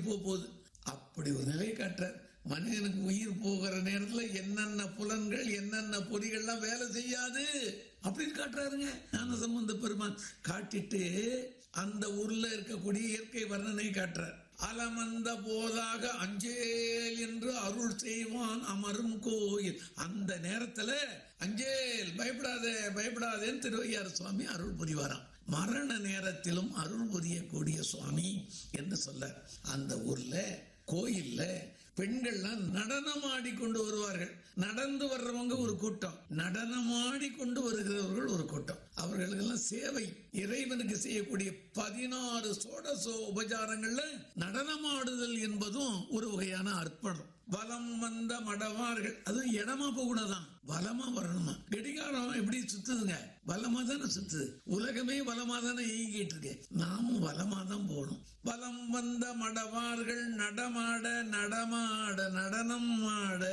உயிர் போக போகுது அப்படி ஒரு நிலை காட்டுறார் மனிதனுக்கு உயிர் போகிற நேரத்துல என்னென்ன புலன்கள் என்னென்ன பொறிகள்லாம் வேலை செய்யாது அப்படின்னு காட்டுறாருங்க ஞான சம்பந்த பெருமான் காட்டிட்டு அந்த ஊர்ல இருக்கக்கூடிய இயற்கை வர்ணனை காட்டுறார் அலமந்த போதாக அஞ்சேல் என்று அருள் செய்வான் அமரும் கோயில் அந்த நேரத்துல அஞ்சேல் பயப்படாதே பயப்படாதேன்னு திருவையார் சுவாமி அருள் புரிவாராம் மரண நேரத்திலும் அருள் புரியக்கூடிய சுவாமி என்று சொல்ல அந்த ஊர்ல கோயில்ல பெண்கள்லாம் நடனமாடி கொண்டு வருவார்கள் நடந்து வர்றவங்க ஒரு கூட்டம் நடனமாடி கொண்டு வருகிறவர்கள் ஒரு கூட்டம் அவர்களுக்கெல்லாம் சேவை இறைவனுக்கு செய்யக்கூடிய பதினாறு சோடசோ உபச்சாரங்கள்ல நடனமாடுதல் என்பதும் ஒரு வகையான அர்ப்பணம் வலம் வந்த மடவார்கள் அதுவும் இடமா போகக்கூடாதான் வலமா வரணுமா கடிகாரம் எப்படி சுத்துதுங்க வலமா தானே சுத்துது உலகமே வலமா தானே இயங்கிட்டு இருக்கு நாமும் வலமா தான் போகணும் வலம் வந்த மடவார்கள் நடமாட நடமாட நடனம் ஆட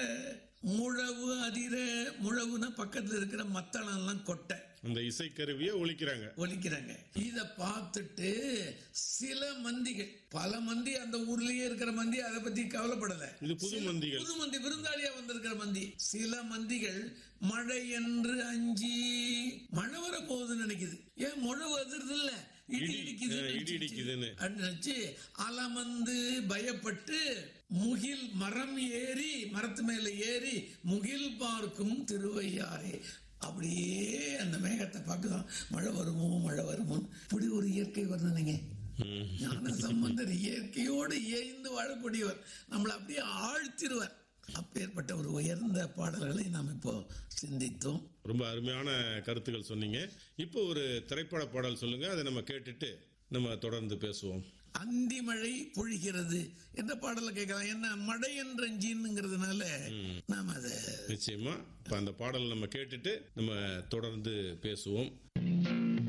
முழவு அதிர முழவுனா பக்கத்துல இருக்கிற மத்தளம் எல்லாம் கொட்டை அந்த இசைக்கருவியை ஒழிக்கிறாங்க ஒலிக்கிறாங்க இத பார்த்துட்டு சில மந்திகள் பல மந்தி அந்த ஊர்லயே இருக்கிற மந்தி அதை பத்தி கவலைப்படல இது புது சில மந்திகள். புது மந்தி விருந்தாளியா வந்திருக்கிற மந்தி சில மந்திகள் மழை என்று அஞ்சி மழை வர போகுதுன்னு நினைக்குது ஏன் மழை வந்துருது இல்ல இடி இடி, இடிக்குது ஆ, இடி இடிக்குதுன்னு. அப்படின்னு நினைச்சு அலமந்து பயப்பட்டு முகில் மரம் ஏறி மரத்து மேல ஏறி முகில் பார்க்கும் திருவையாரே அப்படியே அந்த மேகத்தை பார்க்குதான் மழை வருமோ மழை வருமோ இப்படி ஒரு இயற்கை வர்ணனைங்க ம். ஞான சம்பந்தர் இயற்கையோடு இயைந்து வாழக்கூடியவர் நம்மளை அப்படியே ஆழ்த்திடுவார் அப்பேற்பட்ட ஒரு உயர்ந்த பாடல்களை நாம் இப்போ சிந்தித்தோம் ரொம்ப அருமையான கருத்துக்கள் சொன்னீங்க இப்போ ஒரு திரைப்பட பாடல் சொல்லுங்க அதை நம்ம கேட்டுட்டு நம்ம தொடர்ந்து பேசுவோம் அந்தி மழை பொழிகிறது என்ற பாடலை கேட்கலாம் என்ன மழை என்ற ஜீனுங்கிறதுனால நாம் அதை நிச்சயமா இப்ப அந்த பாடல் நம்ம கேட்டுட்டு நம்ம தொடர்ந்து பேசுவோம்